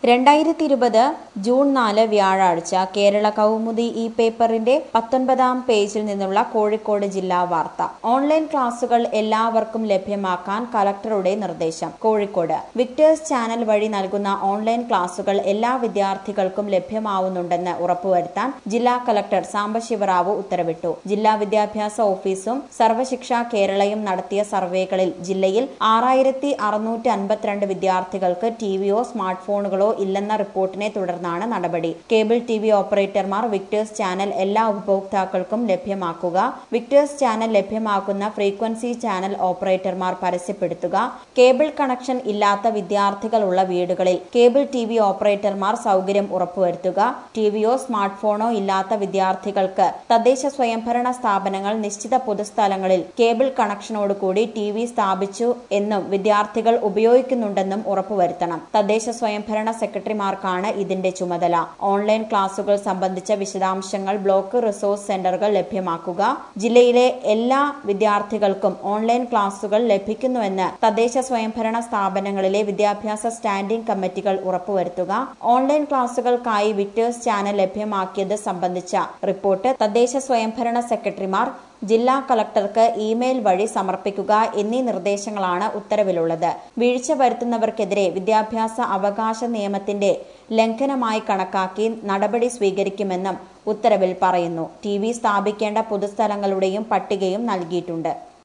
രണ്ടായിരത്തി ഇരുപത് ജൂൺ നാല് വ്യാഴാഴ്ച കേരള കൗമുദി ഈ പേപ്പറിന്റെ പത്തൊൻപതാം പേജിൽ നിന്നുള്ള കോഴിക്കോട് ജില്ലാ വാർത്ത ഓൺലൈൻ ക്ലാസുകൾ എല്ലാവർക്കും ലഭ്യമാക്കാൻ കലക്ടറുടെ നിർദ്ദേശം കോഴിക്കോട് വിക്ടേഴ്സ് ചാനൽ വഴി നൽകുന്ന ഓൺലൈൻ ക്ലാസുകൾ എല്ലാ വിദ്യാർത്ഥികൾക്കും ലഭ്യമാവുന്നുണ്ടെന്ന് ഉറപ്പുവരുത്താൻ ജില്ലാ കലക്ടർ സാംബശിവറാവു ഉത്തരവിട്ടു ജില്ലാ വിദ്യാഭ്യാസ ഓഫീസും സർവശിക്ഷ കേരളയും നടത്തിയ സർവേകളിൽ ജില്ലയിൽ ആറായിരത്തി അറുന്നൂറ്റി അൻപത്തിരണ്ട് വിദ്യാർത്ഥികൾക്ക് ടിവിയോ സ്മാർട്ട് ഫോണുകളോ ഇല്ലെന്ന റിപ്പോർട്ടിനെ തുടർന്നാണ് നടപടി കേബിൾ ടി വി ഓപ്പറേറ്റർമാർ വിക്ടേഴ്സ് ചാനൽ എല്ലാ ഉപഭോക്താക്കൾക്കും ലഭ്യമാക്കുക വിക്ടേഴ്സ് ചാനൽ ലഭ്യമാക്കുന്ന ഫ്രീക്വൻസി ചാനൽ ഓപ്പറേറ്റർമാർ പരസ്യപ്പെടുത്തുക കേബിൾ കണക്ഷൻ ഇല്ലാത്ത വിദ്യാർത്ഥികളുള്ള വീടുകളിൽ കേബിൾ ടി വി ഓപ്പറേറ്റർമാർ സൗകര്യം ഉറപ്പുവരുത്തുക ടിവിയോ സ്മാർട്ട് ഫോണോ ഇല്ലാത്ത വിദ്യാർത്ഥികൾക്ക് തദ്ദേശ സ്വയംഭരണ സ്ഥാപനങ്ങൾ നിശ്ചിത പൊതുസ്ഥലങ്ങളിൽ കേബിൾ കണക്ഷനോടുകൂടി ടി വി സ്ഥാപിച്ചു എന്നും വിദ്യാർത്ഥികൾ ഉപയോഗിക്കുന്നുണ്ടെന്നും ഉറപ്പുവരുത്തണം തദ്ദേശ സ്വയംഭരണ സെക്രട്ടറിമാർക്കാണ് ഇതിന്റെ ചുമതല ഓൺലൈൻ ക്ലാസുകൾ സംബന്ധിച്ച വിശദാംശങ്ങൾ ബ്ലോക്ക് റിസോഴ്സ് സെന്ററുകൾ ലഭ്യമാക്കുക ജില്ലയിലെ എല്ലാ വിദ്യാർത്ഥികൾക്കും ഓൺലൈൻ ക്ലാസുകൾ ലഭിക്കുന്നുവെന്ന് തദ്ദേശ സ്വയംഭരണ സ്ഥാപനങ്ങളിലെ വിദ്യാഭ്യാസ സ്റ്റാൻഡിംഗ് കമ്മിറ്റികൾ ഉറപ്പുവരുത്തുക ഓൺലൈൻ ക്ലാസുകൾക്കായി വിക്ടേഴ്സ് ചാനൽ ലഭ്യമാക്കിയത് സംബന്ധിച്ച റിപ്പോർട്ട് തദ്ദേശ സ്വയംഭരണ സെക്രട്ടറിമാർ ജില്ലാ കളക്ടർക്ക് ഇമെയിൽ വഴി സമർപ്പിക്കുക എന്നീ നിർദ്ദേശങ്ങളാണ് ഉത്തരവിലുള്ളത് വീഴ്ച വരുത്തുന്നവർക്കെതിരെ വിദ്യാഭ്യാസ അവകാശ നിയമത്തിന്റെ ലംഘനമായി കണക്കാക്കി നടപടി സ്വീകരിക്കുമെന്നും ഉത്തരവിൽ പറയുന്നു ടി വി സ്ഥാപിക്കേണ്ട പൊതുസ്ഥലങ്ങളുടെയും പട്ടികയും നൽകിയിട്ടുണ്ട്